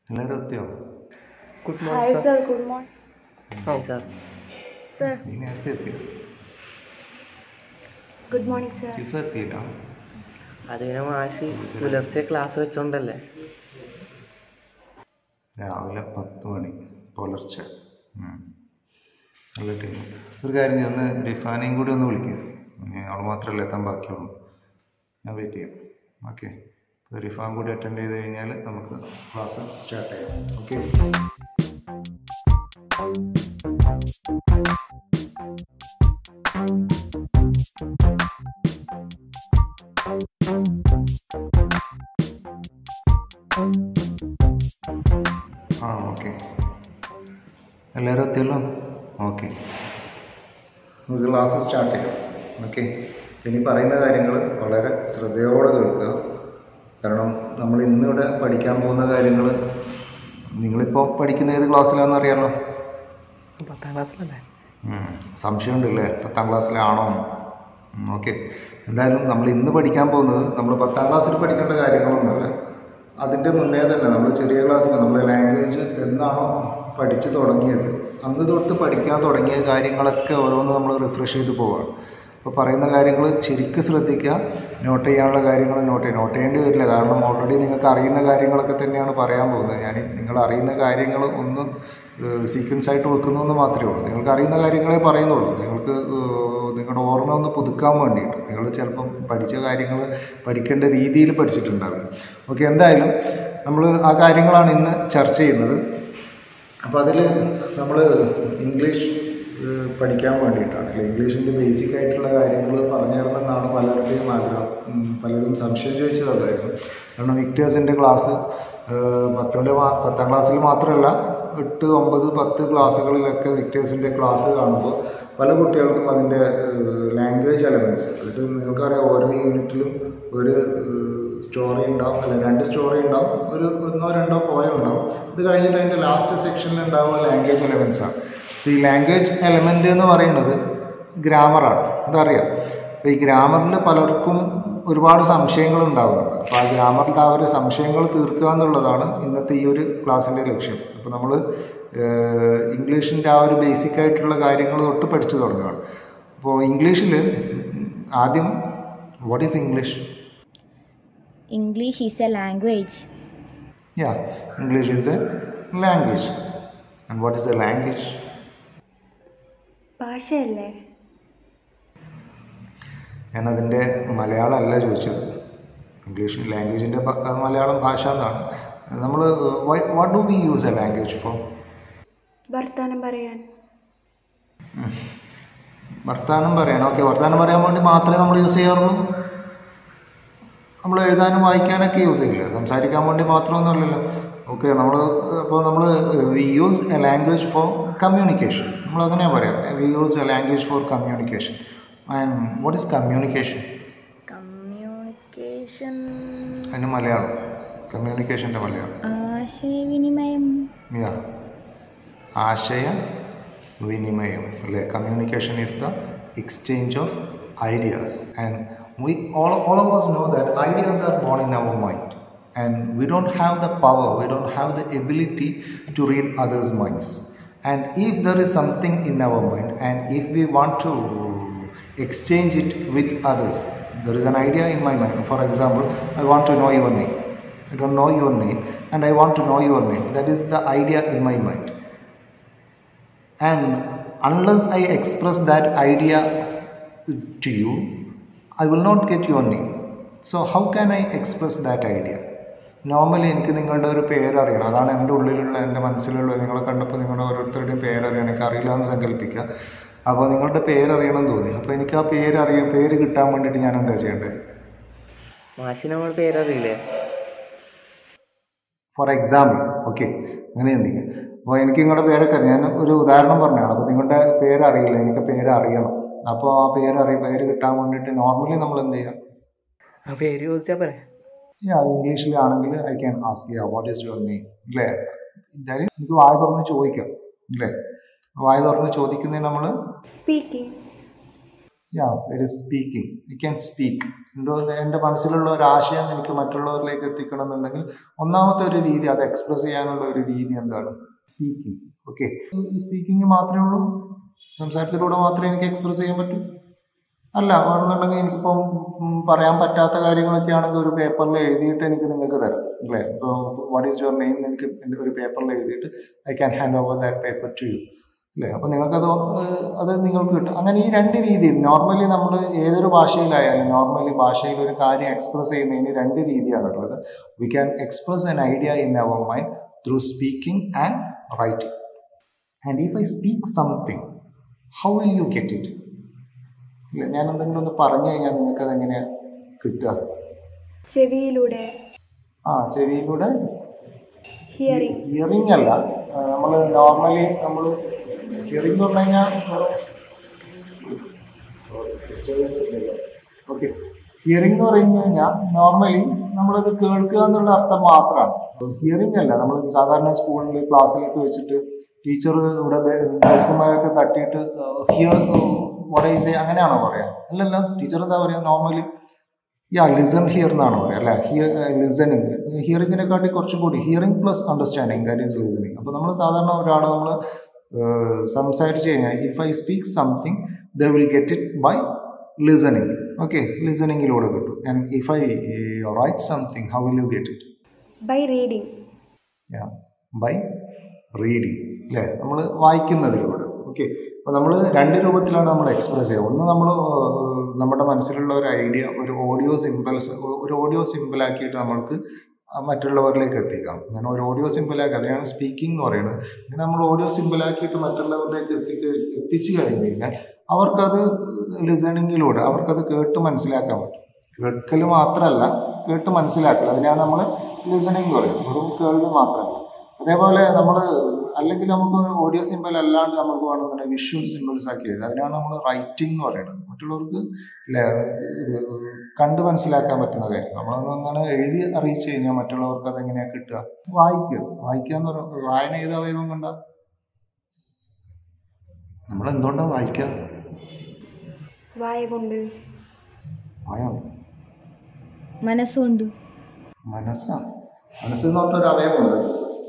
എല്ലാവരും എത്തിയോ good hi morning sir good morning hi sir sir നീ നേരത്തെ എത്തിയോ ഗുഡ് മോർണിംഗ് സർ ഇഫ എത്തിയില്ല അത് പിന്നെ മാഷി പുലർച്ചെ ക്ലാസ് വെച്ചോണ്ടല്ലേ രാവിലെ പത്ത് മണി പുലർച്ചെ ഉം. നല്ല ടീം ഒരു കാര്യം ചെയ്യ്, ഒന്ന് റിഫാനെയും കൂടി ഒന്ന് വിളിക്കുക അവൾ മാത്രമല്ല എത്താൻ ബാക്കിയുള്ളൂ ഞാൻ വെയിറ്റ് ചെയ്യാം ഓക്കെ റിഫാൻ കൂടി അറ്റൻഡ് ചെയ്ത് കഴിഞ്ഞാൽ നമുക്ക് ക്ലാസ് സ്റ്റാർട്ട് ചെയ്യാം ഓക്കെ ആ ഓക്കെ എല്ലാവരും എത്തിയല്ലോ ഓക്കെ നമുക്ക് ക്ലാസ് സ്റ്റാർട്ട് ചെയ്യാം ഓക്കെ ഇനി പറയുന്ന കാര്യങ്ങൾ വളരെ ശ്രദ്ധയോടെ കേൾക്കുക കാരണം നമ്മൾ ഇന്നിവിടെ പഠിക്കാൻ പോകുന്ന കാര്യങ്ങൾ നിങ്ങളിപ്പോൾ പഠിക്കുന്ന ഏത് ക്ലാസ്സിലാണെന്ന് അറിയാമല്ലോ പത്താം ക്ലാസ്സിലല്ലേ ഉം. സംശയമുണ്ടല്ലേ പത്താം ക്ലാസ്സിലാണോ ഓക്കെ എന്തായാലും നമ്മൾ ഇന്ന് പഠിക്കാൻ പോകുന്നത് നമ്മൾ പത്താം ക്ലാസ്സിൽ പഠിക്കേണ്ട കാര്യങ്ങളൊന്നുമല്ല അതിൻ്റെ മുന്നേ തന്നെ നമ്മൾ ചെറിയ ക്ലാസ്സിൽ നമ്മൾ ലാംഗ്വേജ് എന്നാണോ പഠിച്ചു തുടങ്ങിയത് അന്ന് തൊട്ട് പഠിക്കാൻ തുടങ്ങിയ കാര്യങ്ങളൊക്കെ ഓരോന്ന് നമ്മൾ റിഫ്രഷ് ചെയ്ത് പോവുകയാണ് അപ്പോൾ പറയുന്ന കാര്യങ്ങൾ ശരിക്കും ശ്രദ്ധിക്കുക നോട്ട് ചെയ്യാനുള്ള കാര്യങ്ങൾ നോട്ട് ചെയ്യുക നോട്ട് ചെയ്യേണ്ടി വരില്ല കാരണം ഓൾറെഡി നിങ്ങൾക്ക് അറിയുന്ന കാര്യങ്ങളൊക്കെ തന്നെയാണ് പറയാൻ പോകുന്നത് ഞാൻ നിങ്ങൾ അറിയുന്ന കാര്യങ്ങൾ ഒന്ന് സീക്വൻസ് ആയിട്ട് വെക്കുന്നു എന്ന് മാത്രമേ ഉള്ളൂ നിങ്ങൾക്ക് അറിയുന്ന കാര്യങ്ങളെ പറയുന്നുള്ളൂ നിങ്ങൾക്ക് ഏഹ്, നിങ്ങളുടെ ഓർമ്മ ഒന്ന് പുതുക്കാൻ വേണ്ടിയിട്ട് നിങ്ങൾ ചിലപ്പം പഠിച്ച കാര്യങ്ങൾ പഠിക്കേണ്ട രീതിയിൽ പഠിച്ചിട്ടുണ്ടാവില്ല ഓക്കെ എന്തായാലും നമ്മൾ ആ കാര്യങ്ങളാണ് ഇന്ന് ചർച്ച ചെയ്യുന്നത് അപ്പോൾ അതിൽ നമ്മൾ ഇംഗ്ലീഷ് ഏഹ്, പഠിക്കാൻ വേണ്ടിയിട്ടാണ് അല്ലെ ഇംഗ്ലീഷിൻ്റെ ബേസിക് ആയിട്ടുള്ള കാര്യങ്ങൾ പറഞ്ഞു തരണമെന്നാണ് പലരുടെയും ആഗ്രഹം ഉം, പലരും സംശയം ചോദിച്ചത് അതായിരുന്നു കാരണം വിക്ടേഴ്സിൻ്റെ ക്ലാസ് പത്തിൻ്റെ പത്താം ക്ലാസ്സിൽ മാത്രമല്ല എട്ട് ഒമ്പത് പത്ത് ക്ലാസ്സുകളിലൊക്കെ വിക്ടേഴ്സിൻ്റെ ക്ലാസ് കാണുമ്പോൾ പല കുട്ടികൾക്കും അതിൻ്റെ ലാംഗ്വേജ് എലമെൻറ്റ്സ് അതിൽ നിങ്ങൾക്കറിയാം ഓരോ യൂണിറ്റിലും ഒരു സ്റ്റോറി ഉണ്ടാവും അല്ല രണ്ട് സ്റ്റോറി ഉണ്ടാവും ഒരു ഒന്നോ രണ്ടോ പോയം ഉണ്ടാവും ഇത് കഴിഞ്ഞിട്ട് അതിൻ്റെ ലാസ്റ്റ് സെക്ഷനിൽ ഉണ്ടാവുക ലാംഗ്വേജ് എലമെൻറ്റ്സ് ആണ് ഈ ലാംഗ്വേജ് എലമെൻ്റ് എന്ന് പറയുന്നത് ഗ്രാമറാണ് അതറിയാം അപ്പോൾ ഈ ഗ്രാമറിൽ പലർക്കും ഒരുപാട് സംശയങ്ങൾ ഉണ്ടാകുന്നുണ്ട് അപ്പോൾ ആ ഗ്രാമറിൽ ആ ഒരു സംശയങ്ങൾ തീർക്കുക എന്നുള്ളതാണ് ഇന്നത്തെ ഈ ഒരു ക്ലാസ്സിൻ്റെ ലക്ഷ്യം അപ്പോൾ നമ്മൾ ഇംഗ്ലീഷിൻ്റെ ആ ഒരു ബേസിക് ആയിട്ടുള്ള കാര്യങ്ങൾ തൊട്ട് പഠിച്ചു തുടങ്ങുകയാണ് അപ്പോൾ ഇംഗ്ലീഷിൽ ആദ്യം what is English English is a language. Yeah, English is a language. And what is the language? ഭാഷയല്ലേ ഞാൻ അതിൻ്റെ മലയാളം അല്ല ചോദിച്ചത് ഇംഗ്ലീഷ് ലാംഗ്വേജിൻ്റെ മലയാളം ഭാഷ എന്നാണ് നമ്മൾ what do we use a language for വർത്താനം പറയാൻ വർത്തമാനം പറയാൻ ഓക്കെ വർത്തമാനം പറയാൻ വേണ്ടി മാത്രമേ നമ്മൾ യൂസ് ചെയ്യാറുള്ളൂ നമ്മൾ എഴുതാനും വായിക്കാനൊക്കെ യൂസ് ചെയ്യില്ല സംസാരിക്കാൻ വേണ്ടി മാത്രമൊന്നുമല്ലല്ലോ ഓക്കെ നമ്മൾ അപ്പോൾ നമ്മൾ we use a language for communication നമ്മൾ അങ്ങനെയാണ് പറയാം we use a language for communication and what is communication Communication. അതിന് മലയാളം കമ്മ്യൂണിക്കേഷൻ്റെ മലയാളം ആശയവിനിമയം യാ ആശയ വിനിമയം അല്ലേ communication is the exchange of ideas and we all, all of us know that ideas are born in our mind and we don't have the power we don't have the ability to read others minds and if there is something in our mind and if we want to exchange it with others there is an idea in my mind for example i want to know your name i don't know your name and i want to know your name that is the idea in my mind and unless i express that idea to you I will not get your name. So how can I express that idea? Normally എനിക്ക് നിങ്ങളുടെ ഒരു പേരറിയണം അതാണ് എൻ്റെ ഉള്ളിലുള്ള എൻ്റെ മനസ്സിലുള്ള നിങ്ങളെ കണ്ടപ്പോൾ നിങ്ങളുടെ ഓരോരുത്തരുടെയും പേരറിയണം എനിക്ക് അറിയില്ല എന്ന് സങ്കല്പിക്കുക അപ്പോൾ നിങ്ങളുടെ പേരറിയണം എന്ന് തോന്നി അപ്പോൾ എനിക്ക് ആ പേരറിയാം പേര് കിട്ടാൻ വേണ്ടിയിട്ട് ഞാൻ എന്താ ചെയ്യേണ്ടത് മാഷി നമ്മൾ പേരറിയില്ലേ ഫോർ എക്സാമ്പിൾ ഓക്കെ അങ്ങനെ ചിന്തിക്കുക അപ്പോൾ എനിക്ക് നിങ്ങളുടെ പേരൊക്കെ അറിയാം ഞാൻ ഒരു ഉദാഹരണം പറഞ്ഞതാണ് അപ്പോൾ നിങ്ങളുടെ പേരറിയില്ല എനിക്ക് പേര് അറിയണം അപ്പോൾ ആ പേര് അറിയ പേര് കിട്ടാൻ വേണ്ടിയിട്ട് നോർമലി നമ്മൾ എന്ത് ചെയ്യുക ആ പേര് ചോദിച്ചാൽ പറയാം യാ ഇംഗ്ലീഷിലാണെങ്കിൽ I can ask ya what is your name അല്ലേ എന്തായാലും എനിക്ക് വായ തുറന്ന് ചോദിക്കാം അല്ലേ വായ തുറന്ന് ചോദിക്കുന്നതിന് നമ്മൾ speaking ya it is speaking you can speak എന്തോ എൻ്റെ മനസ്സിലുള്ള ഒരു ആശയം എനിക്ക് മറ്റുള്ളവരിലേക്ക് എത്തിക്കണം എന്നുണ്ടെങ്കിൽ ഒന്നാമത്തെ ഒരു രീതി അത് എക്സ്പ്രസ് ചെയ്യാനുള്ള ഒരു രീതി എന്താണ് സ്പീക്കിംഗ് ഓക്കെ സ്പീക്കിംഗ് മാത്രമേ ഉള്ളൂ സംസാരത്തിലൂടെ മാത്രമേ എനിക്ക് എക്സ്പ്രസ് ചെയ്യാൻ പറ്റൂ അല്ല വേണമെന്നുണ്ടെങ്കിൽ എനിക്കിപ്പം ഉം, പറയാൻ പറ്റാത്ത കാര്യങ്ങളൊക്കെ ആണെങ്കിൽ ഒരു പേപ്പറിൽ എഴുതിയിട്ട് എനിക്ക് നിങ്ങൾക്ക് തരാം അല്ലേ ഇപ്പോൾ വാട്ട് ഈസ് യുവർ നെയിം എനിക്ക് എൻ്റെ ഒരു പേപ്പറിൽ എഴുതിയിട്ട് I can hand over that paper to you അല്ലേ അപ്പോൾ നിങ്ങൾക്കത് ഏഹ്, അത് നിങ്ങൾക്ക് കിട്ടും അങ്ങനെ ഈ രണ്ട് രീതിയിൽ നോർമലി നമ്മൾ ഏതൊരു ഭാഷയിലായാലും നോർമലി ഭാഷയിൽ ഒരു കാര്യം എക്സ്പ്രസ് ചെയ്യുന്നതിന് രണ്ട് രീതിയാണുള്ളത് we can express an idea in our mind through speaking and writing and if I speak something how will you get it ഇല്ല ഞാൻ എന്തെങ്കിലും ഒന്ന് പറഞ്ഞു കഴിഞ്ഞാൽ നിങ്ങൾക്ക് അതെങ്ങനെയാ കിട്ടുക ചെവിയിലൂടെ ആ ചെവിയിലൂടെ ഹിയറിംഗ് ഹിയറിംഗ് അല്ല നമ്മൾ നോർമലി നമ്മൾ ഹിയറിംഗ് എന്ന് പറഞ്ഞു കഴിഞ്ഞാൽ ഓക്കെ ഹിയറിംഗ് എന്ന് പറഞ്ഞു കഴിഞ്ഞാൽ നോർമലി നമ്മളത് കേൾക്കുക എന്നുള്ള അർത്ഥം മാത്രമാണ് ഹിയറിംഗ് അല്ല നമ്മൾ സാധാരണ സ്കൂളിൽ ക്ലാസ്സിലൊക്കെ വെച്ചിട്ട് ടീച്ചർ ഇവിടെ ഡെസ്കുമാരൊക്കെ തട്ടിയിട്ട് ഹിയർ വടൈസ് അങ്ങനെയാണോ പറയാ അല്ലല്ല ടീച്ചർ എന്താ പറയാ നോർമലി യാ ലിസൺ ഹിയർ എന്നാണ് പറയുക അല്ലെ ഹിയർ ലിസണിങ് ഹിയറിങ്ങിനെക്കാട്ടി കുറച്ചും കൂടി hearing plus understanding that is listening അപ്പോൾ നമ്മൾ സാധാരണ ഒരാൾ നമ്മൾ സംസാരിച്ച് കഴിഞ്ഞാൽ if I speak something they will get it by listening okay ലിസണിങ്ങിലൂടെ കിട്ടും and if I write something how will you get it by reading by reading അല്ലേ നമ്മൾ വായിക്കുന്നതിലൂടെ ഓക്കെ അപ്പോൾ നമ്മൾ രണ്ട് രൂപത്തിലാണ് നമ്മൾ എക്സ്പ്രസ് ചെയ്യുക ഒന്ന് നമ്മൾ നമ്മുടെ മനസ്സിലുള്ള ഒരു ഐഡിയ ഒരു ഓഡിയോ സിമ്പിൾസ് ഒരു ഓഡിയോ സിമ്പിളാക്കിയിട്ട് നമ്മൾക്ക് മറ്റുള്ളവരിലേക്ക് എത്തിക്കാം അങ്ങനെ ഒരു ഓഡിയോ സിമ്പിളാക്കി അതിനാണ് സ്പീക്കിംഗ് എന്ന് പറയുന്നത് ഇങ്ങനെ നമ്മൾ ഓഡിയോ സിമ്പിളാക്കിയിട്ട് മറ്റുള്ളവരിലേക്ക് എത്തിക്ക എത്തിച്ചു കഴിഞ്ഞ് കഴിഞ്ഞാൽ അവർക്കത് ലിസണിങ്ങിലൂടെ അവർക്കത് കേട്ട് മനസ്സിലാക്കാൻ പറ്റും കേൾക്കൽ മാത്രമല്ല കേട്ട് മനസ്സിലാക്കൽ അതിനാണ് നമ്മൾ ലിസണിങ് പറയുന്നത് വെറും കേൾവി മാത്രമല്ല അതേപോലെ നമ്മൾ അല്ലെങ്കിൽ നമുക്ക് ഓഡിയോ സിമ്പിൾ അല്ലാണ്ട് നമുക്ക് വേണമെന്നുണ്ടെങ്കിൽ വിഷ്വൽ സിമ്പിൾസ് ആക്കി എഴുതാം അതിനാണ് നമ്മൾ റൈറ്റിംഗ് എന്ന് പറയുന്നത് മറ്റുള്ളവർക്ക് ഇല്ലേ ഇത് കണ്ട് മനസ്സിലാക്കാൻ പറ്റുന്ന കാര്യം നമ്മളൊന്നും അങ്ങനെ എഴുതി അറിയിച്ചു കഴിഞ്ഞാൽ മറ്റുള്ളവർക്ക് അതെങ്ങനെയാണ് കിട്ടുക വായിക്കുക വായിക്കുക എന്ന് പറയുന്നത് വായന ഏത് അവയവം കണ്ട നമ്മൾ എന്തുകൊണ്ടാണ് വായിക്കുക വായ കൊണ്ട് വായ മനസ്സുകൊണ്ട് മനസ്സാണ് മനസ്സെന്ന് പറഞ്ഞൊരു അവയവമുണ്ട്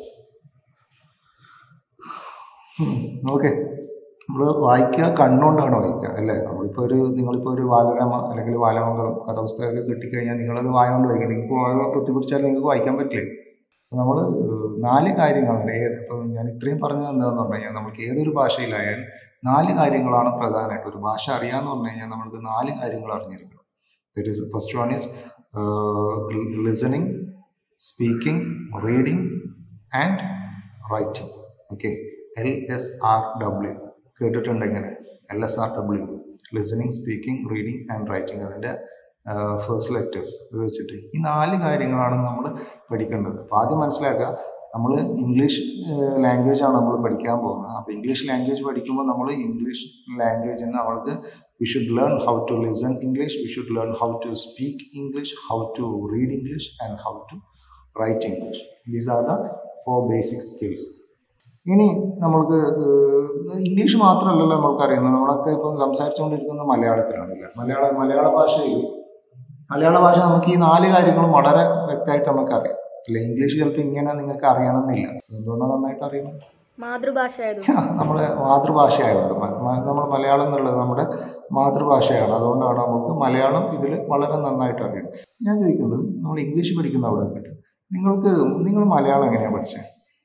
ഓക്കെ നമ്മൾ വായിക്കുക കണ്ണുകൊണ്ടാണ് വായിക്കുക അല്ലേ നമ്മളിപ്പോൾ ഒരു നിങ്ങളിപ്പോൾ ഒരു ബാലരമ അല്ലെങ്കിൽ ബാലമംഗളം കഥാപുസ്തകമൊക്കെ കിട്ടിക്കഴിഞ്ഞാൽ നിങ്ങളത് വായ കൊണ്ട് വായിക്കണം നിങ്ങൾക്ക് വായ കുത്തിപ്പിടിച്ചാൽ നിങ്ങൾക്ക് വായിക്കാൻ പറ്റില്ലേ നമ്മൾ നാല് കാര്യങ്ങളുണ്ട് ഏത് ഇപ്പം ഞാൻ ഇത്രയും പറഞ്ഞത് എന്താണെന്ന് പറഞ്ഞു കഴിഞ്ഞാൽ നമുക്ക് ഏതൊരു ഭാഷയിലായാലും നാല് കാര്യങ്ങളാണ് പ്രധാനമായിട്ട് ഒരു ഭാഷ അറിയാമെന്ന് പറഞ്ഞു കഴിഞ്ഞാൽ നമ്മൾക്ക് നാല് കാര്യങ്ങൾ അറിഞ്ഞിരിക്കണം that is first one is listening speaking reading and writing okay L S R W കേട്ടിട്ടുണ്ട് ഇങ്ങനെ L S R W listening speaking reading and writing അതിൻ്റെ ഫസ്റ്റ് ലെറ്റേഴ്സ് ഇത് വെച്ചിട്ട് ഈ നാല് കാര്യങ്ങളാണ് നമ്മൾ പഠിക്കേണ്ടത് അപ്പോൾ ആദ്യം മനസ്സിലാക്കുക നമ്മൾ ഇംഗ്ലീഷ് ലാംഗ്വേജ് ആണ് നമ്മൾ പഠിക്കാൻ പോകുന്നത് അപ്പോൾ ഇംഗ്ലീഷ് ലാംഗ്വേജ് പഠിക്കുമ്പോൾ നമ്മൾ ഇംഗ്ലീഷ് ലാംഗ്വേജിന് നമ്മൾക്ക് we should learn how to listen English we should learn how to speak English how to read English and how to write English these are the four basic skills ഇനി നമ്മൾക്ക് ഏഹ്, English മാത്രമല്ലല്ലോ നമ്മൾക്ക് അറിയുന്നത് നമ്മളൊക്കെ ഇപ്പം സംസാരിച്ചുകൊണ്ടിരിക്കുന്നത് മലയാളത്തിലാണല്ലേ മലയാള മലയാള ഭാഷയിൽ മലയാള ഭാഷ നമുക്ക് ഈ നാല് കാര്യങ്ങളും വളരെ വ്യക്തമായിട്ട് നമുക്കറിയാം അല്ലെ ഇംഗ്ലീഷ് ചിലപ്പോൾ ഇങ്ങനെ നിങ്ങൾക്ക് അറിയണമെന്നില്ല എന്തുകൊണ്ടാണ് നന്നായിട്ട് അറിയണം മാതൃഭാഷ ആയതുകൊണ്ട് നമ്മുടെ മാതൃഭാഷയായതുകൊണ്ട് നമ്മൾ മലയാളം എന്നുള്ളത് നമ്മുടെ മാതൃഭാഷയാണ് അതുകൊണ്ടാണ് നമുക്ക് മലയാളം ഇതിൽ വളരെ നന്നായിട്ട് അറിയണം ഞാൻ ചോദിക്കുന്നത് നമ്മൾ ഇംഗ്ലീഷ് പഠിക്കുന്ന അവിടെ കിട്ടും നിങ്ങൾക്ക് നിങ്ങൾ മലയാളം എങ്ങനെയാണ് പഠിച്ചത്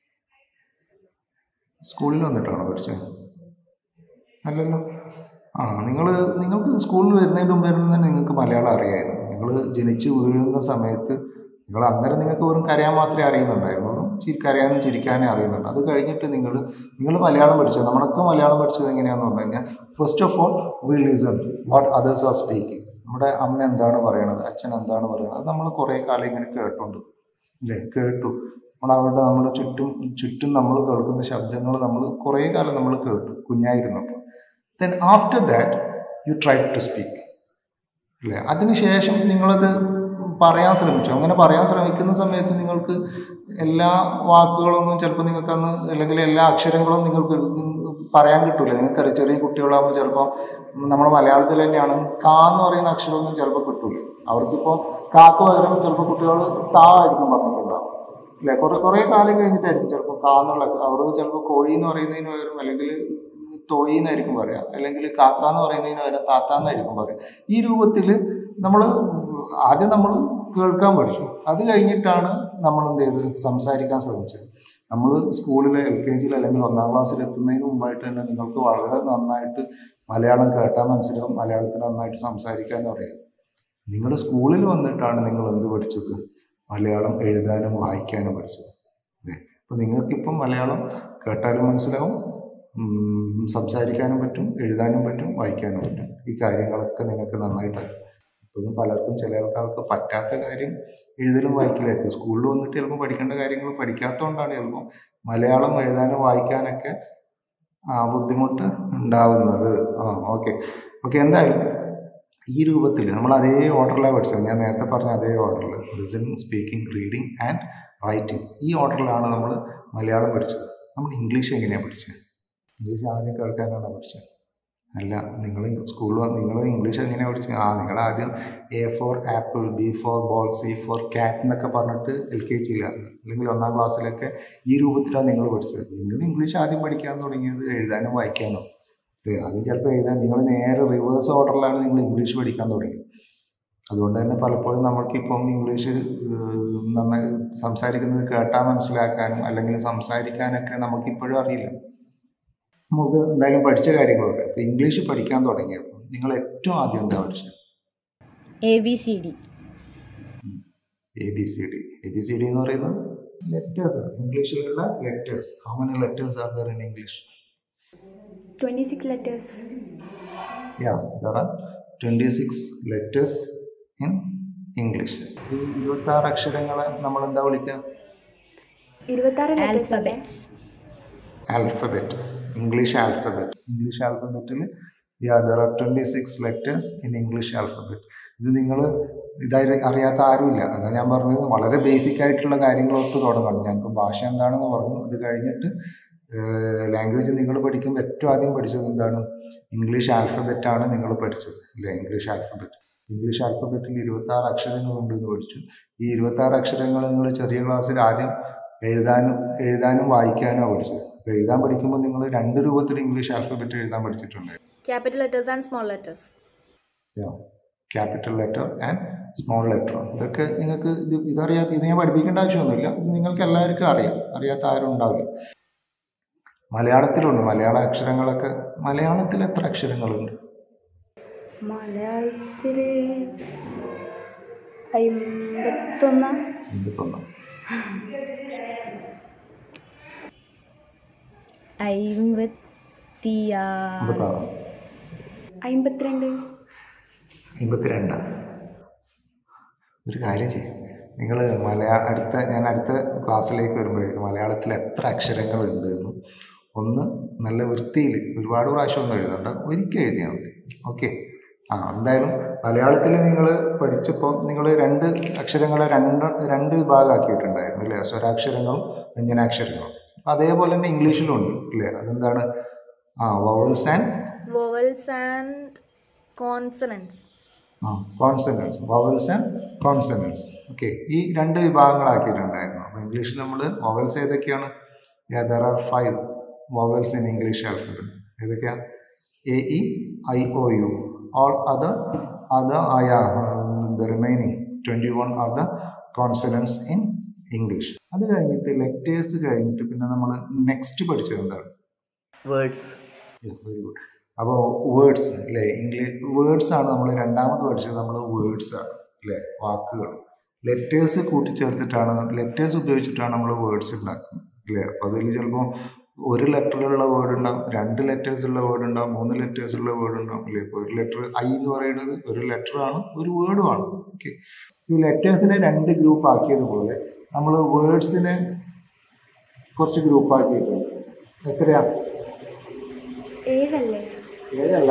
സ്കൂളിൽ വന്നിട്ടാണോ പഠിച്ചത് അല്ലല്ലോ ആ നിങ്ങൾ നിങ്ങൾക്ക് സ്കൂളിൽ വരുന്നതിന് മുമ്പ് തന്നെ നിങ്ങൾക്ക് മലയാളം അറിയായിരുന്നു നിങ്ങൾ ജനിച്ച് വീഴുന്ന സമയത്ത് നിങ്ങൾ അന്നേരം നിങ്ങൾക്ക് വെറും കരയാൻ മാത്രമേ അറിയുന്നുണ്ടായിരുന്നുള്ളൂ ചിരി കരയാനും ചിരിക്കാനേ അറിയുന്നുണ്ട് അത് കഴിഞ്ഞിട്ട് നിങ്ങൾ നിങ്ങൾ മലയാളം പഠിച്ചത് നമ്മളൊക്കെ മലയാളം പഠിച്ചത് എങ്ങനെയാണെന്ന് പറഞ്ഞു കഴിഞ്ഞാൽ first of all we listen what others are speaking നമ്മുടെ അമ്മ എന്താണ് പറയണത് അച്ഛൻ എന്താണ് പറയുന്നത് അത് നമ്മൾ കുറേ കാലം ഇങ്ങനെ കേട്ടോണ്ട് അല്ലേ കേട്ടു നമ്മൾ അവരുടെ നമ്മുടെ ചുറ്റും ചുറ്റും നമ്മൾ കേൾക്കുന്ന ശബ്ദങ്ങൾ നമ്മൾ കുറേ കാലം നമ്മൾ കേട്ടു കുഞ്ഞായിരുന്നപ്പോൾ then after that you try to speak അല്ലേ അതിനുശേഷം നിങ്ങളത് പറയാൻ ശ്രമിച്ചു അങ്ങനെ പറയാൻ ശ്രമിക്കുന്ന സമയത്ത് നിങ്ങൾക്ക് എല്ലാ വാക്കുകളൊന്നും ചിലപ്പോൾ നിങ്ങൾക്ക് അന്ന് അല്ലെങ്കിൽ എല്ലാ അക്ഷരങ്ങളും നിങ്ങൾക്ക് പറയാൻ കിട്ടൂല നിങ്ങൾക്കറിയാം ചെറിയ കുട്ടികളാകുമ്പോൾ ചിലപ്പോൾ നമ്മുടെ മലയാളത്തിൽ തന്നെയാണ് കാ എന്ന് പറയുന്ന അക്ഷരമൊന്നും ചിലപ്പോൾ കിട്ടൂല അവർക്കിപ്പോൾ കാക്ക് പകരം ചിലപ്പോൾ കുട്ടികൾ താ ആയിരിക്കും പറഞ്ഞിട്ടുണ്ടാവും അല്ലെ കുറെ കുറെ കാലം കഴിഞ്ഞിട്ടായിരിക്കും ചിലപ്പോൾ കാ എന്നുള്ള അവർ ചിലപ്പോൾ കോഴി എന്ന് പറയുന്നതിന് പകരം അല്ലെങ്കിൽ തോയി എന്നായിരിക്കും പറയാ അല്ലെങ്കിൽ കാക്ക എന്ന് പറയുന്നതിന് പകരം താത്ത എന്നായിരിക്കും പറയാ ഈ രൂപത്തിൽ നമ്മൾ ആദ്യം നമ്മൾ കേൾക്കാൻ പഠിച്ചു അത് കഴിഞ്ഞിട്ടാണ് നമ്മൾ എന്ത് ചെയ്തത് സംസാരിക്കാൻ ശ്രമിച്ചത് നമ്മൾ സ്കൂളിൽ എൽ കെ ജിയിൽ അല്ലെങ്കിൽ ഒന്നാം ക്ലാസ്സിൽ എത്തുന്നതിന് മുമ്പായിട്ട് തന്നെ നിങ്ങൾക്ക് വളരെ നന്നായിട്ട് മലയാളം കേട്ടാൽ മനസ്സിലാവും മലയാളത്തിൽ നന്നായിട്ട് സംസാരിക്കാനും അറിയാം നിങ്ങൾ സ്കൂളിൽ വന്നിട്ടാണ് നിങ്ങൾ എന്ത് പഠിച്ചത് മലയാളം എഴുതാനും വായിക്കാനും പഠിച്ചത് അല്ലേ അപ്പോൾ നിങ്ങൾക്കിപ്പം മലയാളം കേട്ടാലും മനസ്സിലാവും ഉം, സംസാരിക്കാനും പറ്റും എഴുതാനും പറ്റും വായിക്കാനും പറ്റും ഈ കാര്യങ്ങളൊക്കെ നിങ്ങൾക്ക് നന്നായിട്ട് അറിയാം ഇപ്പോഴും പലർക്കും ചില ആൾക്കാർക്ക് പറ്റാത്ത കാര്യം എഴുതലും വായിക്കലായിരിക്കും സ്കൂളിൽ വന്നിട്ട് ചിലപ്പോൾ പഠിക്കേണ്ട കാര്യങ്ങൾ പഠിക്കാത്തതുകൊണ്ടാണ് ചിലപ്പോൾ മലയാളം എഴുതാനും വായിക്കാനൊക്കെ ആ ബുദ്ധിമുട്ട് ഉണ്ടാവുന്നത് ആ ഓക്കെ ഓക്കെ എന്തായാലും ഈ രൂപത്തിൽ നമ്മൾ അതേ ഓർഡറിലാണ് പഠിച്ചത് ഞാൻ നേരത്തെ പറഞ്ഞ അതേ ഓർഡറിൽ listening speaking reading and writing ഈ ഓർഡറിലാണ് നമ്മൾ മലയാളം പഠിച്ചത് നമ്മൾ ഇംഗ്ലീഷ് എങ്ങനെയാണ് പഠിച്ചത് ഇംഗ്ലീഷ് ആദ്യം കേൾക്കാനാണ് പഠിച്ചത് അല്ല നിങ്ങൾ സ്കൂളിൽ വന്ന് നിങ്ങൾ ഇംഗ്ലീഷ് എങ്ങനെയാണ് പഠിച്ചത് ആ നിങ്ങൾ ആദ്യം A for apple B for ball C for cat എന്നൊക്കെ പറഞ്ഞിട്ട് എൽ കെ ജിയിലാണ് അല്ലെങ്കിൽ ഒന്നാം ക്ലാസ്സിലൊക്കെ ഈ രൂപത്തിലാണ് നിങ്ങൾ പഠിച്ചത് നിങ്ങൾ ഇംഗ്ലീഷ് ആദ്യം പഠിക്കാൻ തുടങ്ങിയത് എഴുതാനും വായിക്കാനും ഏ, ആദ്യം ചിലപ്പോൾ എഴുതാൻ നിങ്ങൾ നേരെ റിവേഴ്സ് ഓർഡറിലാണ് നിങ്ങൾ ഇംഗ്ലീഷ് പഠിക്കാൻ തുടങ്ങിയത് അതുകൊണ്ട് തന്നെ പലപ്പോഴും നമ്മൾക്കിപ്പം ഇംഗ്ലീഷ് ഏഹ്, നന്നായി സംസാരിക്കുന്നത് കേട്ടാൽ മനസ്സിലാക്കാനും അല്ലെങ്കിൽ സംസാരിക്കാനൊക്കെ നമുക്കിപ്പോഴും അറിയില്ല നമുക്ക് എന്തായാലും പഠിച്ച കാര്യങ്ങളൊക്കെ ഇപ്പം ഇംഗ്ലീഷ് പഠിക്കാൻ തുടങ്ങിയപ്പോൾ നിങ്ങൾ ഏറ്റവും ആദ്യം എന്താ പഠിച്ചത് A B C D A B C D A B C D എന്ന് പറയുന്നത് ലെറ്റേഴ്സ് ഇംഗ്ലീഷിലുള്ള letters how many letters are there in English twenty six letters yeah there are twenty six letters in English ഈ ഇരുപത്തി ആറ് അക്ഷരങ്ങളെ നമ്മൾ എന്താ വിളിക്കുക ഇരുപത്താറ് ലെറ്റേഴ്സ് അല്ലേ alphabets alphabet English alphabet English ആൽഫബറ്റിൽ yeah there are twenty six letters in English alphabet ഇത് നിങ്ങൾ ഇതായി അറിയാത്ത ആരുമില്ല അതാ ഞാൻ പറഞ്ഞത് വളരെ ബേസിക് ആയിട്ടുള്ള കാര്യങ്ങളൊട്ട് തുടങ്ങണം ഞങ്ങൾക്ക് ഭാഷ എന്താണെന്ന് പറഞ്ഞു അത് കഴിഞ്ഞിട്ട് ലാംഗ്വേജ് നിങ്ങൾ പഠിക്കുമ്പോൾ ഏറ്റവും ആദ്യം പഠിച്ചത് എന്താണ് ഇംഗ്ലീഷ് ആൽഫബറ്റ് ആണ് നിങ്ങൾ പഠിച്ചത് അല്ലേ ഇംഗ്ലീഷ് ആൽഫബറ്റ് ഇംഗ്ലീഷ് ആൽഫബറ്റിൽ ഇരുപത്തി ആറ് അക്ഷരങ്ങളുണ്ട് എന്ന് പഠിച്ചു ഈ ഇരുപത്തി ആറ് അക്ഷരങ്ങൾ നിങ്ങൾ ചെറിയ ക്ലാസ്സിൽ ആദ്യം എഴുതാനും എഴുതാനും വായിക്കാനും പഠിച്ചത് അപ്പോൾ എഴുതാൻ പഠിക്കുമ്പോൾ നിങ്ങൾ രണ്ട് രൂപത്തിൽ ഇംഗ്ലീഷ് ആൽഫബറ്റ് എഴുതാൻ പഠിച്ചിട്ടുണ്ട് capital letters and small letters capital letter and small letter ഇതൊക്കെ നിങ്ങൾക്ക് ഇത് ഇതറിയാത്ത ഇത് ഞാൻ പഠിപ്പിക്കേണ്ട ആവശ്യമൊന്നുമില്ല ഇത് നിങ്ങൾക്ക് എല്ലാവർക്കും അറിയാം അറിയാത്ത ആരും ഉണ്ടാവില്ല മലയാളത്തിലുണ്ട് മലയാള അക്ഷരങ്ങളൊക്കെ മലയാളത്തിൽ എത്ര അക്ഷരങ്ങളുണ്ട് മലയാളത്തിൽ അമ്പത്തൊന്ന് എന്തൊക്കെ അമ്പത്തിയാറ് അമ്പത്താറ് അമ്പത്തിരണ്ട് അമ്പത്തിരണ്ടാ ഒരു കാര്യം ചെയ്യും നിങ്ങൾ മലയാള അടുത്ത ഞാൻ അടുത്ത ക്ലാസ്സിലേക്ക് വരുമ്പോഴേക്കും മലയാളത്തിൽ എത്ര അക്ഷരങ്ങളുണ്ട് എന്ന് ഒന്ന് നല്ല വൃത്തിയിൽ ഒരുപാട് പ്രാവശ്യം ഒന്നും എഴുതണ്ട ഒരിക്കൽ എഴുതിയാൽ മതി ഓക്കെ ആ എന്തായാലും മലയാളത്തിൽ നിങ്ങൾ പഠിച്ചപ്പോൾ നിങ്ങൾ രണ്ട് അക്ഷരങ്ങളെ രണ്ട് രണ്ട് വിഭാഗമാക്കിയിട്ടുണ്ടായിരുന്നു അല്ലേ സ്വരാക്ഷരങ്ങളും വ്യഞ്ജനാക്ഷരങ്ങളും അതേപോലെ തന്നെ ഇംഗ്ലീഷിലും ഉണ്ട് അല്ലേ അതെന്താണ് ആ vowels and vowels and consonants consonants vowels and consonants okay ഈ രണ്ട് വിഭാഗങ്ങളാക്കിയിട്ടുണ്ടായിരുന്നു അപ്പോൾ ഇംഗ്ലീഷിൽ നമ്മൾ വവൽസ് ഏതൊക്കെയാണ് there are five vowels in English alphabet ഏതൊക്കെയാണ് A E I O U all other other ആയ the remaining twenty one are the consonants in English അത് കഴിഞ്ഞിട്ട് ലെറ്റേഴ്സ് കഴിഞ്ഞിട്ട് പിന്നെ നമ്മൾ നെക്സ്റ്റ് പഠിച്ചത് എന്താണ് വേർഡ്സ് വെരി ഗുഡ് അപ്പോൾ വേർഡ്സ് അല്ലേ ഇംഗ്ലീഷ് വേർഡ്സ് ആണ് നമ്മൾ രണ്ടാമത് പഠിച്ചത് നമ്മൾ വേർഡ്സ് ആണ് അല്ലേ വാക്കുകൾ ലെറ്റേഴ്സ് കൂട്ടിച്ചേർത്തിട്ടാണ് ലെറ്റേഴ്സ് ഉപയോഗിച്ചിട്ടാണ് നമ്മൾ വേർഡ്സ് ഉണ്ടാക്കുന്നത് അല്ലേ അപ്പോൾ അതിൽ ചിലപ്പോൾ ഒരു ലെറ്ററിലുള്ള വേർഡ് ഉണ്ടാവും രണ്ട് ലെറ്റേഴ്സ് ഉള്ള വേർഡ് ഉണ്ടാവും മൂന്ന് ലെറ്റേഴ്സ് ഉള്ള വേർഡ് ഉണ്ടാവും അല്ലേ ഇപ്പോൾ ഒരു ലെറ്റർ ഐ എന്ന് പറയുന്നത് ഒരു ലെറ്റർ ആണ് ഒരു വേർഡും ആണ് ഓക്കെ ഈ ലെറ്റേഴ്സിനെ രണ്ട് ഗ്രൂപ്പ് ആക്കിയതുപോലെ നമ്മൾ വേർഡ്സിനെ കുറച്ച് ഗ്രൂപ്പ് ആക്കിയിട്ടുണ്ട് എത്രയാ ഏഴല്ലേ ഏഴല്ല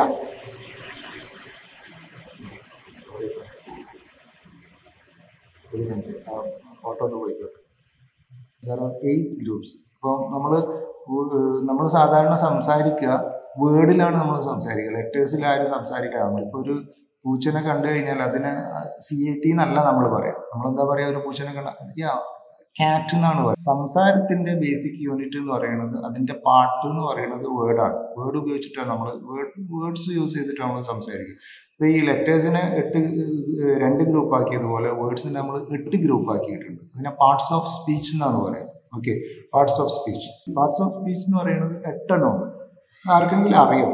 ഒരു മിനിറ്റ് ഫോട്ടോ ഒന്ന് പോയിക്കോട്ടെ ദർ ആർ എയ്റ്റ് ഗ്രൂപ്പ്സ് ഇപ്പോൾ നമ്മൾ നമ്മൾ സാധാരണ സംസാരിക്കുക വേർഡിലാണ് നമ്മൾ സംസാരിക്കുക ലെറ്റേഴ്സിൽ ആരും സംസാരിക്കുക നമ്മളിപ്പോൾ ഒരു പൂച്ചനെ കണ്ടു കഴിഞ്ഞാൽ അതിന് സി എ ടി എന്നല്ല നമ്മൾ പറയാം നമ്മളെന്താ പറയുക ഒരു പൂച്ചനെ കണ്ട യാ ക്യാറ്റ് എന്നാണ് പറയുക സംസാരത്തിന്റെ ബേസിക് യൂണിറ്റ് എന്ന് പറയുന്നത് അതിന്റെ പാട്ട് എന്ന് പറയുന്നത് വേർഡാണ് വേർഡ് ഉപയോഗിച്ചിട്ടാണ് നമ്മൾ വേർഡ് വേർഡ്സ് യൂസ് ചെയ്തിട്ടാണ് നമ്മൾ സംസാരിക്കുക ഇപ്പോൾ ഈ ലെറ്റേഴ്സിനെ എട്ട് ഏഹ്, രണ്ട് ഗ്രൂപ്പ് ആക്കിയതുപോലെ വേർഡ്സിനെ നമ്മൾ എട്ട് ഗ്രൂപ്പ് ആക്കിയിട്ടുണ്ട് അതിനെ പാർട്സ് ഓഫ് സ്പീച്ച് എന്നാണ് പറയുന്നത് okay parts of speech parts of speech എന്ന് പറയുന്നത് എട്ടെണ്ണം ഉണ്ട് ആർക്കെങ്കിലും അറിയോ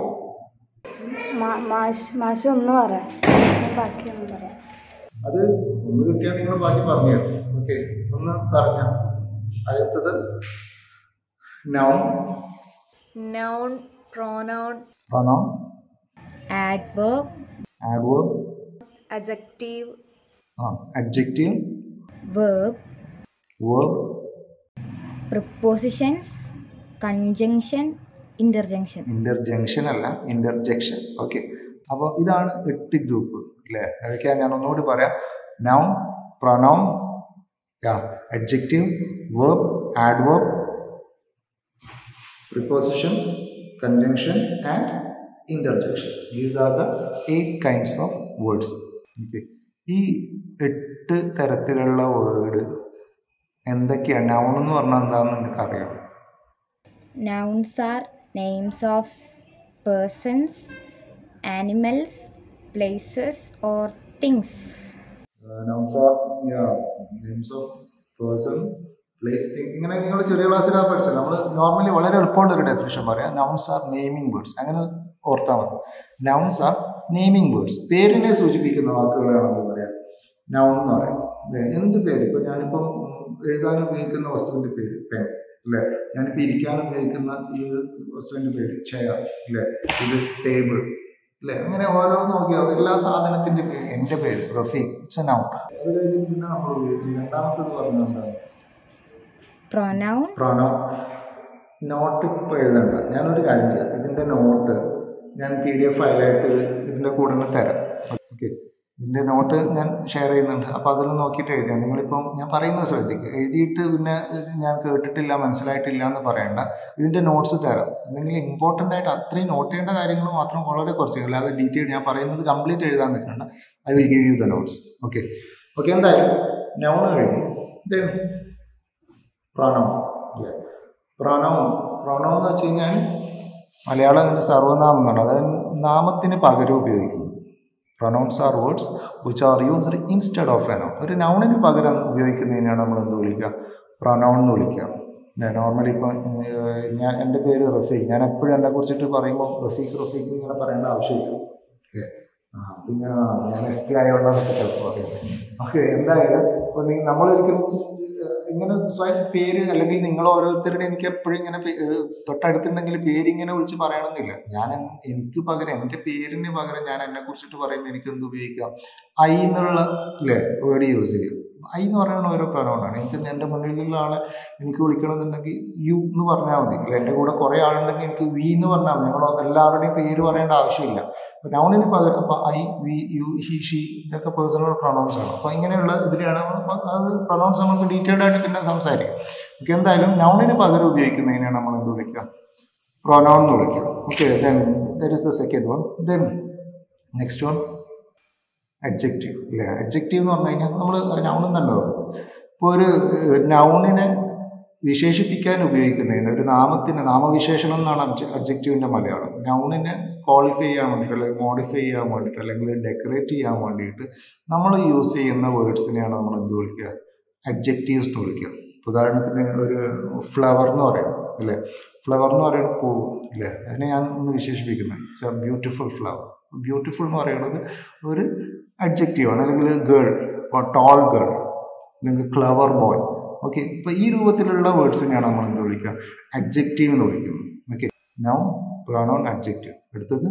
മാഷ് മാഷ് ഒന്ന് പറയാം ബാക്കി ഒന്ന് പറയാം അത് ഒന്ന് കിട്ടിയാൽ നിങ്ങൾ ബാക്കി പറഞ്ഞു ഓക്കെ ഒന്ന് പറഞ്ഞ അടുത്തത് noun noun pronoun pronoun adverb, adverb adjective ആ adjective verb, verb prepositions, conjunction, interjunction. Interjunction അല്ല ഇന്റർജെക്ഷൻ ഓക്കെ അപ്പോൾ ഇതാണ് എട്ട് ഗ്രൂപ്പ് അല്ലേ അതൊക്കെയാണ് ഞാൻ ഒന്നുകൂടി പറയാം noun pronoun yeah adjective verb adverb preposition conjunction and interjection these are the eight kinds of words okay ഈ എട്ട് തരത്തിലുള്ള വേർഡ് എന്തൊക്കെയാണ് നൗൺ എന്ന് പറഞ്ഞാൽ എന്താണെന്ന് നിങ്ങൾക്ക് അറിയാം Nouns are names of persons, animals, places, or things. Nouns are names of person place thing ഇങ്ങനെ നിങ്ങൾ ചെറിയ ക്ലാസ്സിലാണ് പഠിച്ചത് നമ്മൾ നോർമലി വളരെ എളുപ്പമുള്ള ഒരു ഡെഫിനേഷൻ പറയാം നൗൺസ് ആർ നെയിമിംഗ് വേർഡ്സ് അങ്ങനെ ഓർത്താൽ മതി നൗൺസ് ആർ നെയിമിംഗ് വേർഡ്സ് പേരിനെ സൂചിപ്പിക്കുന്ന വാക്കുകളാണ് നമ്മൾ പറയാം നൗൺ എന്ന് പറയാം അല്ലേ എന്ത് പേര് ഇപ്പം ഞാനിപ്പം ഉം, എഴുതാൻ ഉപയോഗിക്കുന്ന വസ്തുവിൻ്റെ പേര് പെൻ അല്ലേ ഞാനിപ്പോൾ ഇരിക്കാൻ ഉപയോഗിക്കുന്ന ഈ ഒരു വസ്തുവിൻ്റെ പേര് ചെയർ അല്ലേ ഇത് ടേബിൾ അല്ലേ അങ്ങനെ ഓരോ നോക്കിയാൽ എല്ലാ സാധനത്തിന്റെ പേര് എൻ്റെ പേര് റഫീഖ് ഇറ്റ്സ് എ നൗൺ അത് കഴിഞ്ഞ് പിന്നെ നമ്മൾ ഉപയോഗിക്കും രണ്ടാമത്തത് പറഞ്ഞത് എന്താണ് Pronoun, പ്രണോ നോട്ട് ഇപ്പോൾ എഴുതണ്ട ഞാനൊരു കാര്യം ചെയ്യാം ഇതിൻ്റെ നോട്ട് ഞാൻ പി ഡി എഫ് ഫയലായിട്ട് ഇതിൻ്റെ കൂടെ ഒന്ന് തരാം ഓക്കെ ഇതിൻ്റെ നോട്ട് ഞാൻ ഷെയർ ചെയ്യുന്നുണ്ട് അപ്പോൾ അതിൽ നോക്കിയിട്ട് എഴുതിയാൽ നിങ്ങളിപ്പം ഞാൻ പറയുന്നത് ശ്രദ്ധിക്കുക എഴുതിയിട്ട് പിന്നെ ഇത് ഞാൻ കേട്ടിട്ടില്ല മനസ്സിലായിട്ടില്ല എന്ന് പറയണ്ട ഇതിൻ്റെ നോട്ട്സ് തരാം എന്തെങ്കിലും ഇമ്പോർട്ടൻ്റ് ആയിട്ട് അത്രയും നോട്ട് ചെയ്യേണ്ട കാര്യങ്ങൾ മാത്രം വളരെ കുറച്ച് അല്ലാതെ ഡീറ്റെയിൽ ഞാൻ പറയുന്നത് കംപ്ലീറ്റ് എഴുതാൻ നിൽക്കണ്ട I will give you the notes okay okay എന്തായാലും നൗൺ കഴിഞ്ഞു ഇത് പ്രണവ് പ്രണവ് പ്രണവ് എന്ന് വെച്ച് കഴിഞ്ഞാൽ മലയാളം അതിൻ്റെ സർവ്വനാമം എന്നാണ് അതായത് നാമത്തിന് പകരം ഉപയോഗിക്കുന്നത് pronouns are words which are used instead of a noun ഒരു നൗണിന് പകരം ഉപയോഗിക്കുന്നതിനാണ് നമ്മൾ എന്ത് വിളിക്കുക പ്രൊനൗൺ എന്ന് വിളിക്കുക നോർമലി ഇപ്പം ഏഹ്, ഞാൻ എൻ്റെ പേര് റഫീഖ് ഞാൻ എപ്പോഴും എന്നെ കുറിച്ചിട്ട് പറയുമ്പോൾ റഫീഖ് റഫീഖ് എന്ന് ഇങ്ങനെ പറയേണ്ട ആവശ്യമില്ല ഓക്കെ ആ പിന്നെ ആ, ഞാൻ എസ് പി ആയോണ്ടെന്നൊക്കെ ചിലപ്പോൾ അറിയാം ഓക്കെ എന്തായാലും ഇപ്പോൾ നീ നമ്മളൊരിക്കലും ഏഹ്, ഇങ്ങനെ സ്വയം പേര് അല്ലെങ്കിൽ നിങ്ങൾ ഓരോരുത്തരുടെ എനിക്ക് എപ്പോഴും ഇങ്ങനെ പേ- ഏഹ്, തൊട്ടടുത്തുണ്ടെങ്കിൽ പേര് ഇങ്ങനെ വിളിച്ച് പറയണമെന്നില്ല ഞാൻ എൻ- എനിക്ക് പകരം എൻ്റെ പേരിന് പകരം ഞാൻ എന്നെ കുറിച്ചിട്ട് പറയുമ്പോൾ എനിക്ക് എന്ത് ഉപയോഗിക്കാം ഐ എന്നുള്ള അല്ലേ വേർഡ് യൂസ് ചെയ്യും ഐ എന്ന് പറയുന്ന ഓരോ പ്രണവനാണ് എനിക്ക് എൻ്റെ മുന്നിലുള്ള ആളെ എനിക്ക് വിളിക്കണമെന്നുണ്ടെങ്കിൽ യു എന്ന് പറഞ്ഞാൽ മതി അല്ലെ എൻ്റെ കൂടെ കുറേ ആളുണ്ടെങ്കിൽ എനിക്ക് വി എന്ന് പറഞ്ഞാൽ മതി ഞങ്ങൾ എല്ലാവരുടെയും പേര് പറയേണ്ട ആവശ്യമില്ല അപ്പോൾ നൗണിന് പകരം അപ്പോൾ I we you he she ഇതൊക്കെ പേഴ്സണൽ പ്രൊണൗൺസ് ആണ് അപ്പോൾ ഇങ്ങനെയുള്ള ഇതിലാണ് നമ്മൾ അത് പ്രൊണൗൺസ് നമുക്ക് ഡീറ്റെയിൽഡ് ആയിട്ട് പിന്നെ സംസാരിക്കാം ഓക്കെ എന്തായാലും നൗണിന് പകരം ഉപയോഗിക്കുന്നതിനാണ് നമ്മൾ എന്ത് വിളിക്കുക പ്രൊനൗൺ എന്ന് വിളിക്കുക okay then there is the second one then next one adjective ഇല്ലേ അഡ്ജക്റ്റീവ് എന്ന് പറഞ്ഞു കഴിഞ്ഞാൽ നമ്മൾ നൗൺ എന്നല്ല പറയുന്നത് ഇപ്പോൾ ഒരു നൗണിനെ വിശേഷിപ്പിക്കാൻ ഉപയോഗിക്കുന്നതിന് ഒരു നാമത്തിന് നാമവിശേഷണം എന്നാണ് അഡ്ജക്റ്റീവിൻ്റെ മലയാളം നൗണിനെ ക്വാളിഫൈ ചെയ്യാൻ വേണ്ടിയിട്ട് അല്ലെങ്കിൽ മോഡിഫൈ ചെയ്യാൻ വേണ്ടിയിട്ട് അല്ലെങ്കിൽ ഡെക്കറേറ്റ് ചെയ്യാൻ വേണ്ടിയിട്ട് നമ്മൾ യൂസ് ചെയ്യുന്ന വേർഡ്സിനെയാണ് നമ്മൾ എന്ത് വിളിക്കുക അഡ്ജക്റ്റീവ്സ് എന്ന് വിളിക്കുക ഉദാഹരണത്തിന് ഒരു ഫ്ലവർ എന്ന് പറയും അല്ലേ ഫ്ലവർ എന്ന് പറയുന്നത് പൂ ഇല്ലേ അതിനെ ഞാൻ ഒന്ന് വിശേഷിപ്പിക്കുന്നത് it's a beautiful flower beautiful എന്ന് പറയുന്നത് ഒരു അഡ്ജക്റ്റീവാണ് അല്ലെങ്കിൽ ഗേൾ ടോൾ ഗേൾ അല്ലെങ്കിൽ ക്ലവർ ബോയ് ഓക്കെ ഇപ്പം ഈ രൂപത്തിലുള്ള വേർഡ്സിനെയാണ് നമ്മൾ എന്ത് വിളിക്കുക അഡ്ജക്റ്റീവ് എന്ന് വിളിക്കുന്നത് ഓക്കെ നൗ പ്രണോൺ അഡ്ജക്റ്റീവ് അടുത്തത്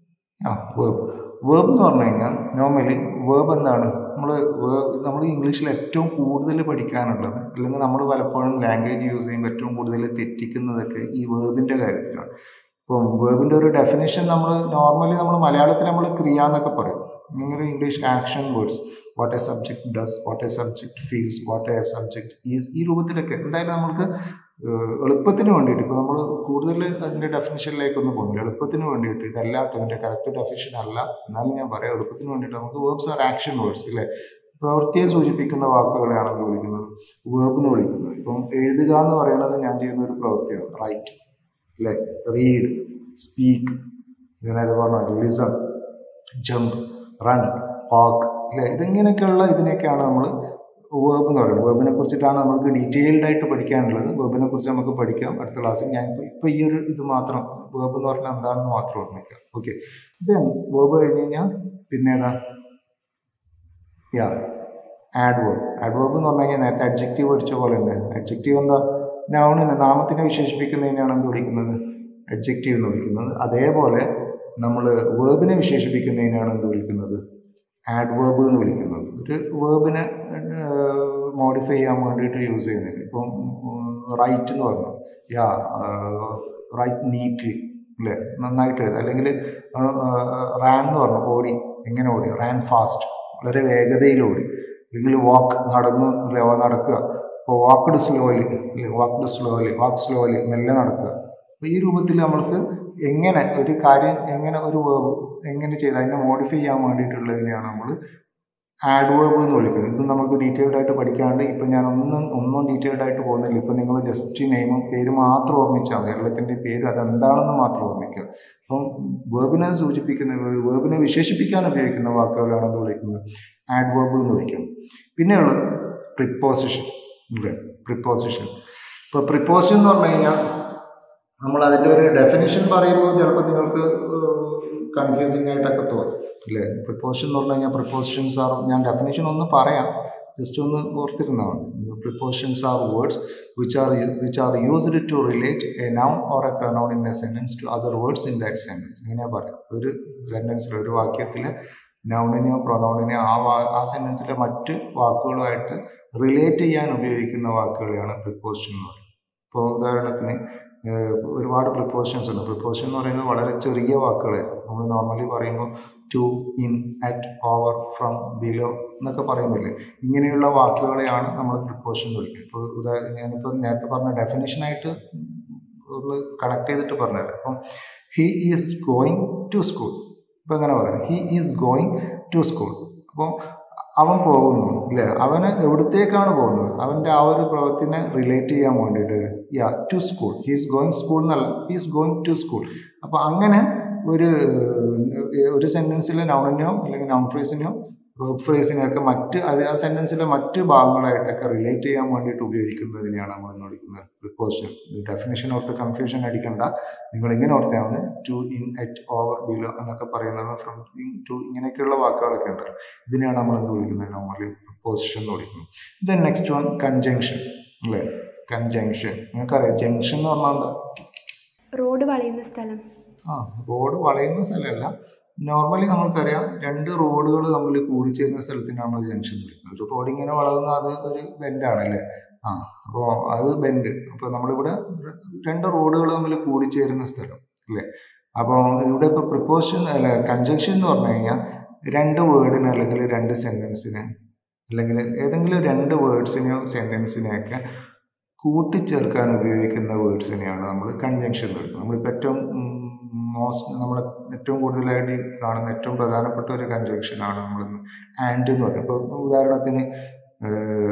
ആ വേർബ് വേർബ് എന്ന് പറഞ്ഞു കഴിഞ്ഞാൽ നോർമലി വേർബ് എന്താണ് നമ്മൾ നമ്മൾ ഇംഗ്ലീഷിൽ ഏറ്റവും കൂടുതൽ പഠിക്കാനുള്ളത് അല്ലെങ്കിൽ നമ്മൾ പലപ്പോഴും ലാംഗ്വേജ് യൂസ് ചെയ്യുമ്പോൾ ഏറ്റവും കൂടുതൽ തെറ്റിക്കുന്നതൊക്കെ ഈ വേർബിൻ്റെ കാര്യത്തിലാണ് ഇപ്പം വേർബിൻ്റെ ഒരു ഡെഫിനേഷൻ നമ്മൾ നോർമലി നമ്മൾ മലയാളത്തിൽ നമ്മൾ ക്രിയ എന്നൊക്കെ പറയും നിങ്ങളുടെ English action words what a subject does what a subject feels what a subject is ഈ രൂപത്തിലൊക്കെ എന്തായാലും നമുക്ക് ഏഹ്, എളുപ്പത്തിന് വേണ്ടിയിട്ട് ഇപ്പോൾ നമ്മൾ കൂടുതൽ അതിൻ്റെ ഡെഫിനിഷനിലേക്കൊന്നും പോകുന്നില്ല എളുപ്പത്തിന് വേണ്ടിയിട്ട് ഇതല്ലാട്ടോ ഇതിൻ്റെ കറക്റ്റ് ഡെഫിനിഷൻ അല്ല എന്നാലും ഞാൻ പറയാം എളുപ്പത്തിന് വേണ്ടിയിട്ട് നമുക്ക് വേർബ്സ് ആർ ആക്ഷൻ വേർഡ്സ് ഇല്ലേ പ്രവൃത്തിയെ സൂചിപ്പിക്കുന്ന വാക്കുകളെയാണ് എന്ത് വിളിക്കുന്നത് വേർബ് എന്ന് വിളിക്കുന്നത് ഇപ്പം എഴുതുക എന്ന് പറയുന്നത് ഞാൻ ചെയ്യുന്ന ഒരു പ്രവൃത്തിയാണ് റൈറ്റ് അല്ലേ റീഡ് സ്പീക്ക് ഇത് നേരത്തെ പറഞ്ഞ ലിസൺ ജമ്പ് റൺ വാക്ക് അല്ലേ ഇതിങ്ങനെയൊക്കെയുള്ള ഇതിനെയൊക്കെയാണ് നമ്മൾ വേർബ് എന്ന് പറയുന്നത് വേർബിനെ കുറിച്ചിട്ടാണ് നമുക്ക് ഡീറ്റെയിൽഡ് ആയിട്ട് പഠിക്കാനുള്ളത് വേർബിനെ കുറിച്ച് നമുക്ക് പഠിക്കാം അടുത്ത ക്ലാസ്സിൽ ഞാൻ ഇപ്പോൾ ഇപ്പോൾ ഈ ഒരു ഇത് മാത്രം വേർബ് എന്ന് പറഞ്ഞാൽ എന്താണെന്ന് മാത്രം ഓർമ്മിക്കാം ഓക്കെ ദെൻ വേർബ് കഴിഞ്ഞ് കഴിഞ്ഞാൽ പിന്നെ ഏതാ yeah adverb adverb എന്ന് പറഞ്ഞു കഴിഞ്ഞാൽ നേരത്തെ അഡ്ജക്റ്റീവ് പഠിച്ച പോലെ ഉണ്ട് അഡ്ജക്റ്റീവ് എന്താ നൗണിനെ നാമത്തിനെ വിശേഷിപ്പിക്കുന്നതിനാണ് എന്ത് വിളിക്കുന്നത് അഡ്ജക്റ്റീവ് എന്ന് വിളിക്കുന്നത് അതേപോലെ നമ്മൾ വേർബിനെ വിശേഷിപ്പിക്കുന്നതിനാണ് എന്ത് വിളിക്കുന്നത് ആഡ് വേർബ് എന്ന് വിളിക്കുന്നത് ഒരു വേർബിനെ മോഡിഫൈ ചെയ്യാൻ വേണ്ടിയിട്ട് യൂസ് ചെയ്യുന്നതിന് ഇപ്പം റൈറ്റ് എന്ന് പറഞ്ഞു യാ റൈറ്റ് നീറ്റ്ലി അല്ലേ നന്നായിട്ട് എഴുതാം അല്ലെങ്കിൽ റാൻ എന്ന് പറഞ്ഞു ഓടി എങ്ങനെ ഓടി റാൻ ഫാസ്റ്റ് വളരെ വേഗതയിൽ ഓടി അല്ലെങ്കിൽ വാക്ക് നടന്നു അല്ലെ അവ നടക്കുക അപ്പോൾ വാക്ക്ഡ് സ്ലോലി അല്ലെ വാക്ക്ഡ് സ്ലോലി വാക്ക് സ്ലോലി മെല്ലെ നടക്കുക അപ്പോൾ ഈ രൂപത്തിൽ നമ്മൾക്ക് എങ്ങനെ ഒരു കാര്യം എങ്ങനെ ഒരു വേർബ് എങ്ങനെ ചെയ്ത് അതിനെ മോഡിഫൈ ചെയ്യാൻ വേണ്ടിയിട്ടുള്ളതിനെയാണ് നമ്മൾ ആഡ് വേർബ് എന്ന് വിളിക്കുന്നത് ഇത് നമുക്ക് ഡീറ്റെയിൽഡ് ആയിട്ട് പഠിക്കാണ്ട് ഇപ്പം ഞാൻ ഒന്നും ഒന്നും ഡീറ്റെയിൽഡ് ആയിട്ട് പോകുന്നില്ല ഇപ്പം നിങ്ങൾ ജസ്റ്റ് നെയിമും പേര് മാത്രം ഓർമ്മിച്ചാൽ മതി എല്ലാത്തിൻ്റെ പേര് അതെന്താണെന്ന് മാത്രം ഓർമ്മിക്കുക അപ്പം വേർബിനെ സൂചിപ്പിക്കുന്ന വേർബിനെ വിശേഷിപ്പിക്കാൻ ഉപയോഗിക്കുന്ന വാക്കുകളാണ് എന്ത് വിളിക്കുന്നത് ആഡ് വേർബ് എന്ന് വിളിക്കുന്നത് പിന്നെയുള്ളത് പ്രിപ്പോസിഷൻ അല്ലേ പ്രിപ്പോസിഷൻ ഇപ്പോൾ പ്രിപ്പോസിഷൻ എന്ന് പറഞ്ഞു കഴിഞ്ഞാൽ നമ്മൾ അതിൻ്റെ ഒരു ഡെഫിനിഷൻ പറയുമ്പോൾ ചിലപ്പോൾ നിങ്ങൾക്ക് കൺഫ്യൂസിങ് ആയിട്ടൊക്കെ തോന്നും അല്ലേ പ്രിപ്പോസിഷൻ എന്ന് പറഞ്ഞു കഴിഞ്ഞാൽ പ്രിപ്പോസിഷൻസ് ആർ ഞാൻ ഡെഫിനിഷൻ ഒന്ന് പറയാം ജസ്റ്റ് ഒന്ന് ഓർത്തിരുന്നാൽ മതി prepositions are words which are which are used to relate a noun or a pronoun in a sentence to other words in that sentence ഇങ്ങനെ പറയാം ഒരു സെൻറ്റൻസിൽ ഒരു വാക്യത്തിൽ നൗണിനെയോ പ്രൊനൗണിനെയോ ആ വാ ആ സെൻറ്റൻസിലെ മറ്റ് വാക്കുകളുമായിട്ട് റിലേറ്റ് ചെയ്യാൻ ഉപയോഗിക്കുന്ന വാക്കുകളെയാണ് പ്രിപ്പോസിഷൻ എന്ന് പറയുന്നത് ഇപ്പോൾ ഉദാഹരണത്തിന് ഏഹ് ഒരുപാട് പ്രിപ്പോസിഷൻസ് ഉണ്ട് പ്രിപ്പോസിഷൻ എന്ന് പറയുന്നത് വളരെ ചെറിയ വാക്കുകളായിരിക്കും നമ്മൾ നോർമലി പറയുമ്പോൾ to in at over from below എന്നൊക്കെ പറയുന്നില്ലേ ഇങ്ങനെയുള്ള വാക്കുകളെയാണ് നമ്മൾ പ്രിപ്പോസിഷൻ എന്ന് വിളിക്കുക ഇപ്പോൾ ഉദാഹരണം ഞാനിപ്പോൾ നേരത്തെ പറഞ്ഞ ഡെഫിനേഷനായിട്ട് ഒന്ന് കണക്ട് ചെയ്തിട്ട് പറഞ്ഞുതരാം അപ്പം he is going to school ഇപ്പം എങ്ങനെ പറയുന്നത് he is going to school അപ്പോൾ അവൻ പോകുന്നു അല്ലേ അവന് എവിടത്തേക്കാണ് പോകുന്നത് അവൻ്റെ ആ ഒരു പ്രവൃത്തിനെ റിലേറ്റ് ചെയ്യാൻ വേണ്ടിയിട്ട് yeah to school he's going school എന്നല്ല ഹീസ് ഗോയിങ് ടു സ്കൂൾ അപ്പോൾ അങ്ങനെ ഒരു ഏഹ്, ഒരു സെൻറ്റൻസിലെ നൗണിനെയോ അല്ലെങ്കിൽ നൗൺ ഫ്രേസിനെയോ വേർബ് ഫ്രേസിനെയൊക്കെ മറ്റ് അത് ആ സെൻറ്റൻസിലെ മറ്റ് ഭാഗങ്ങളായിട്ടൊക്കെ റിലേറ്റ് ചെയ്യാൻ വേണ്ടിയിട്ട് ഉപയോഗിക്കുന്നതിനെയാണ് നമ്മൾ എന്ന് വിളിക്കുന്നത് പ്രിപ്പോസിഷൻ ഡെഫിനേഷൻ ഓർത്ത് കൺഫ്യൂഷൻ അടിക്കണ്ട നിങ്ങൾ ഇങ്ങനെ ഓർത്താൽ മതി to in at over below എന്നൊക്കെ പറയുന്നത് ഫ്രം ടു ഇങ്ങനെയൊക്കെയുള്ള വാക്കുകളൊക്കെ ഉണ്ടല്ലോ ഇതിനെയാണ് നമ്മൾ എന്ത് വിളിക്കുന്നത് നോർമലി പ്രിപ്പോസിഷൻ എന്ന് വിളിക്കുന്നത് ദെൻ നെക്സ്റ്റ് വൺ കൺജങ്ഷൻ അല്ലേ കൺജങ്ഷൻ നിങ്ങൾക്കറിയാം ജംഗ്ഷൻ എന്ന് പറഞ്ഞാൽ എന്താ റോഡ് വളയുന്ന സ്ഥലം ആ റോഡ് വളയുന്ന സ്ഥലമല്ല നോർമലി നമ്മൾക്കറിയാം രണ്ട് റോഡുകൾ തമ്മിൽ കൂടിച്ചേരുന്ന സ്ഥലത്തിനാണ് നമ്മൾ ജംഗ്ഷൻ വിളിക്കുന്നത് ഒരു റോഡ് ഇങ്ങനെ വളവുന്ന അത് ഒരു ബെൻഡാണ് അല്ലേ ആ അപ്പോൾ അത് ബെൻഡ് അപ്പോൾ നമ്മളിവിടെ രണ്ട് റോഡുകൾ തമ്മിൽ കൂടിച്ചേരുന്ന സ്ഥലം അല്ലേ അപ്പോൾ ഇവിടെ ഇപ്പോൾ പ്രിപ്പോസിഷൻ അല്ല കൺജങ്ഷൻ എന്ന് പറഞ്ഞു കഴിഞ്ഞാൽ രണ്ട് വേർഡിന് അല്ലെങ്കിൽ രണ്ട് സെൻറ്റൻസിന് അല്ലെങ്കിൽ ഏതെങ്കിലും രണ്ട് വേർഡ്സിനെയോ സെൻറ്റൻസിനെയൊക്കെ കൂട്ടിച്ചേർക്കാൻ ഉപയോഗിക്കുന്ന വേർഡ്സിനെയാണ് നമ്മൾ കൺജങ്ഷൻ എന്ന് വിളിക്കുന്നത് നമ്മളിപ്പോൾ ഏറ്റവും മോസ്റ്റ് നമ്മൾ ഏറ്റവും കൂടുതലായിട്ട് കാണുന്ന ഏറ്റവും പ്രധാനപ്പെട്ട ഒരു കൺജങ്ഷനാണ് നമ്മൾ ആൻഡ് എന്ന് പറയുന്നത് ഇപ്പോൾ ഉദാഹരണത്തിന് uh,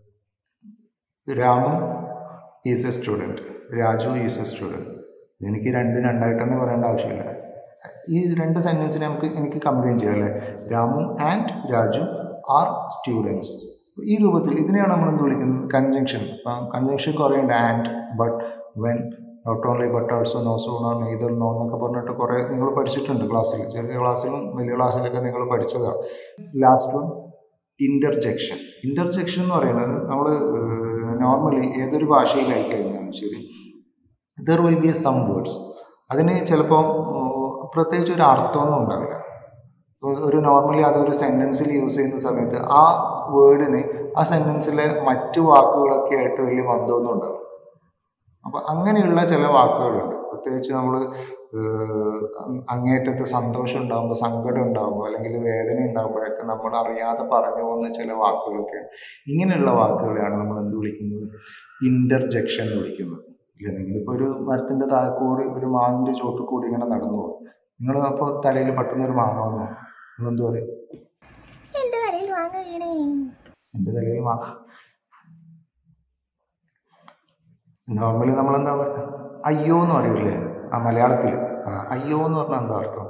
Ramu is a student Raju is a student എനിക്ക് രണ്ട് രണ്ടായിട്ട് തന്നെ പറയേണ്ട ആവശ്യമില്ല ഈ രണ്ട് സെൻറ്റൻസിനെ നമുക്ക് എനിക്ക് കമ്പൈൻ ചെയ്യാം അല്ലേ Ramu and Raju are students ഈ രൂപത്തിൽ ഇതിനെയാണ് നമ്മൾ എന്ത് വിളിക്കുന്നത് കൺജങ്ഷൻ കൺജങ്ഷൻ കുറേ ഉണ്ട് and but when not only but also nor so nor neither nor എന്നൊക്കെ പറഞ്ഞിട്ട് കുറേ നിങ്ങൾ പഠിച്ചിട്ടുണ്ട് ക്ലാസ്സിൽ ചെറിയ ക്ലാസ്സിലും വലിയ ക്ലാസ്സിലൊക്കെ നിങ്ങൾ പഠിച്ചതാണ് ലാസ്റ്റ് വൺ ഇൻ്റർജെക്ഷൻ ഇൻ്റർജെക്ഷൻ എന്ന് പറയുന്നത് നമ്മൾ നോർമലി ഏതൊരു ഭാഷയിലായി കഴിഞ്ഞാലും ശരി there will be some words അതിന് ചിലപ്പോൾ പ്രത്യേകിച്ച് ഒരു അർത്ഥമൊന്നും ഉണ്ടാവില്ല ഒ- ഒരു നോർമലി അതൊരു സെൻറ്റൻസിൽ യൂസ് ചെയ്യുന്ന സമയത്ത് ആ വേർഡിന് ആ സെൻറ്റൻസിലെ മറ്റു വാക്കുകളൊക്കെ ആയിട്ട് വലിയ ബന്ധമൊന്നും ഉണ്ടാവില്ല അപ്പം അങ്ങനെയുള്ള ചില വാക്കുകളുണ്ട് പ്രത്യേകിച്ച് നമ്മൾ ഏഹ്, അങ് അങ്ങേറ്റത്തെ സന്തോഷം ഉണ്ടാകുമ്പോൾ സങ്കടം ഉണ്ടാകുമ്പോൾ അല്ലെങ്കിൽ വേദന ഉണ്ടാകുമ്പോഴൊക്കെ നമ്മൾ അറിയാതെ പറഞ്ഞു പോകുന്ന ചില വാക്കുകളൊക്കെയാണ് ഇങ്ങനെയുള്ള വാക്കുകളെയാണ് നമ്മൾ എന്ത് വിളിക്കുന്നത് ഇന്റർജെക്ഷൻ എന്ന് വിളിക്കുന്നത് ഇല്ലേ നിങ്ങളിപ്പോൾ ഒരു മരത്തിൻ്റെ താഴെ കൂടി ഒരു മാവിൻ്റെ ചോട്ടിൽ കൂടി ഇങ്ങനെ നടന്നു പോകും നിങ്ങൾ അപ്പോൾ തലയിൽ പെട്ടെന്ന് ഒരു മാങ്ങ വന്നു നിങ്ങൾ എന്ത് പറയും എൻ്റെ തലയിൽ വാങ്ങ വീണേ എൻ്റെ തലയിൽ മാ നോർമലി നമ്മൾ എന്താ പറയുക അയ്യോ എന്ന് പറയൂലേ ആ മലയാളത്തിൽ ആ അയ്യോ എന്ന് പറഞ്ഞാൽ എന്താ അർത്ഥം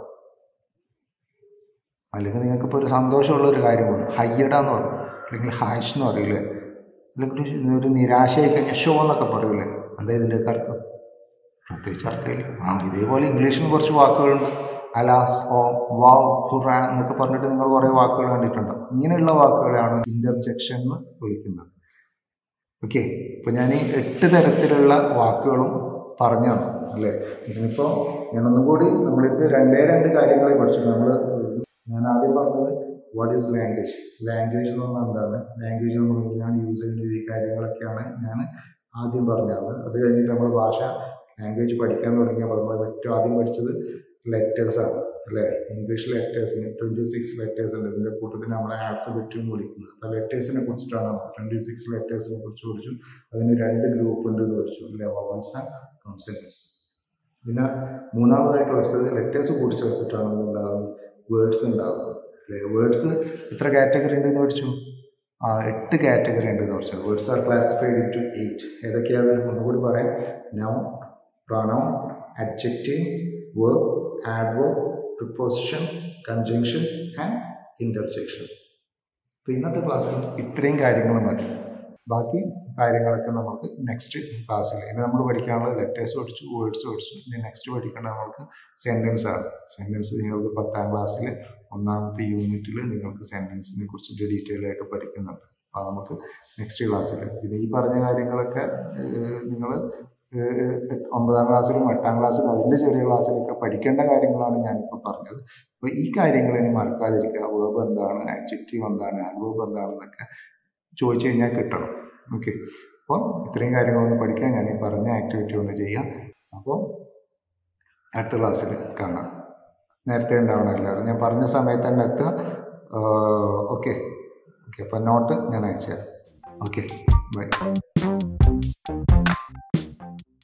അല്ലെങ്കിൽ നിങ്ങൾക്കിപ്പോൾ ഒരു സന്തോഷമുള്ള ഒരു കാര്യം വന്നു ഹയ്യട എന്ന് പറയും അല്ലെങ്കിൽ ഹാഷ് എന്ന് പറയൂലേ അല്ലെങ്കിൽ ഒരു- ഒരു നിരാശയായി കഴിഞ്ഞാൽ ഷോ എന്നൊക്കെ പറയൂലേ എന്താ ഇതിൻ്റെയൊക്കെ അർത്ഥം പ്രത്യേകിച്ച് അർത്ഥമില്ല ആ ഇതേപോലെ ഇംഗ്ലീഷിൽ കുറച്ച് വാക്കുകളുണ്ട് അലാസ് ഓ വാവ് ഹുറ എന്നൊക്കെ പറഞ്ഞിട്ട് നിങ്ങൾ കുറേ വാക്കുകൾ കണ്ടിട്ടുണ്ടോ ഇങ്ങനെയുള്ള വാക്കുകളെയാണ് ഇന്റർജെക്ഷൻ എന്ന് വിളിക്കുന്നത് ഓക്കെ ഇപ്പൊ ഞാൻ ഈ എട്ട് തരത്തിലുള്ള വാക്കുകളും പറഞ്ഞു തന്നു അല്ലേ ഇതിനിപ്പോൾ ഞാനൊന്നും കൂടി നമ്മളിത് രണ്ടേ രണ്ട് കാര്യങ്ങളെ പഠിച്ചു നമ്മൾ ഞാൻ ആദ്യം പറഞ്ഞത് വാട്ട് ഈസ് ലാംഗ്വേജ് ലാംഗ്വേജ് എന്ന് പറഞ്ഞാൽ എന്താണ് ലാംഗ്വേജ് നമ്മൾ എങ്ങനെയാണ് യൂസ് ചെയ്യുന്നത് ഈ കാര്യങ്ങളൊക്കെയാണ് ഞാൻ ആദ്യം പറഞ്ഞത് അത് കഴിഞ്ഞിട്ട് നമ്മൾ ഭാഷ ലാംഗ്വേജ് പഠിക്കാൻ തുടങ്ങിയപ്പോൾ നമ്മൾ ഏറ്റവും ആദ്യം പഠിച്ചത് ലെറ്റേഴ്സ് ആണ് അല്ലേ ഇംഗ്ലീഷ് ലെറ്റേഴ്സിന് ട്വൻറ്റി സിക്സ് ലെറ്റേഴ്സ് ഉണ്ട് ഇതിൻ്റെ കൂട്ടത്തിൽ നമ്മളെ ആൽഫബറ്റ് എന്ന് വിളിക്കുന്നത് അപ്പോൾ ലെറ്റേഴ്സിനെ കുറിച്ചിട്ടാണ് ട്വൻറ്റി സിക്സ് ലെറ്റേഴ്സിനെ കുറിച്ച് പഠിച്ചു അതിന് രണ്ട് ഗ്രൂപ്പ് ഉണ്ട് എന്ന് പഠിച്ചു അല്ലേ വവൽസ് ആൻഡ് കോൺസെൻറ്റ്സ് പിന്നെ മൂന്നാമതായിട്ട് പഠിച്ചത് ലെറ്റേഴ്സ് കൂടി ചേർത്തിട്ടാണ് ഉണ്ടാകുന്നത് വേർഡ്സ് ഉണ്ടാകുന്നത് അല്ലേ വേർഡ്സ് എത്ര കാറ്റഗറി ഉണ്ടെന്ന് പഠിച്ചു ആ എട്ട് കാറ്റഗറി ഉണ്ടെന്ന് പഠിച്ചു words are classified into eight ഏതൊക്കെയാണ് ഒന്നുകൂടി പറയാം noun pronoun adjective verb adverb preposition conjunction and interjection അപ്പോൾ ഇന്നത്തെ ക്ലാസ്സിൽ ഇത്രയും കാര്യങ്ങൾ മതി ബാക്കി കാര്യങ്ങളൊക്കെ നമുക്ക് നെക്സ്റ്റ് ക്ലാസ്സിൽ ഇനി നമ്മൾ പഠിക്കാനുള്ള ലെറ്റേഴ്സ് പഠിച്ചു വേർഡ്സ് പഠിച്ചു ഇനി നെക്സ്റ്റ് പഠിക്കേണ്ട നമുക്ക് സെൻറ്റൻസ് ആണ് സെൻറ്റൻസ് നിങ്ങൾക്ക് പത്താം ക്ലാസ്സിൽ ഒന്നാമത്തെ യൂണിറ്റിൽ നിങ്ങൾക്ക് സെൻറ്റൻസിനെ കുറിച്ചിട്ട് ഡീറ്റെയിൽ ആയിട്ട് പഠിക്കുന്നുണ്ട് അപ്പോൾ നമുക്ക് നെക്സ്റ്റ് ക്ലാസ്സിൽ പിന്നെ ഈ പറഞ്ഞ കാര്യങ്ങളൊക്കെ നിങ്ങൾ ഒമ്പതാം ക്ലാസ്സിലും എട്ടാം ക്ലാസ്സിലും അതിൻ്റെ ചെറിയ ക്ലാസ്സിലൊക്കെ പഠിക്കേണ്ട കാര്യങ്ങളാണ് ഞാനിപ്പോൾ പറഞ്ഞത് അപ്പോൾ ഈ കാര്യങ്ങൾ ഇനി മറക്കാതിരിക്കുക വേർബ് എന്താണ് ആഡ്ജക്റ്റീവ് എന്താണ് ആഡ്വേർബ് എന്താണെന്നൊക്കെ ചോദിച്ചു കഴിഞ്ഞാൽ കിട്ടണം ഓക്കെ അപ്പോൾ ഇത്രയും കാര്യങ്ങളൊന്ന് പഠിക്കാൻ ഞാൻ ഈ പറഞ്ഞ ആക്ടിവിറ്റി ഒന്ന് ചെയ്യാം അപ്പോൾ അടുത്ത ക്ലാസ്സിൽ കാണാം നേരത്തെ ഉണ്ടാവണം എല്ലാവരും ഞാൻ പറഞ്ഞ സമയത്ത് തന്നെ എത്തുക ഓക്കെ ഓക്കെ അപ്പോൾ നോട്ട് ഞാൻ അയച്ചു തരാം ഓക്കെ ബൈ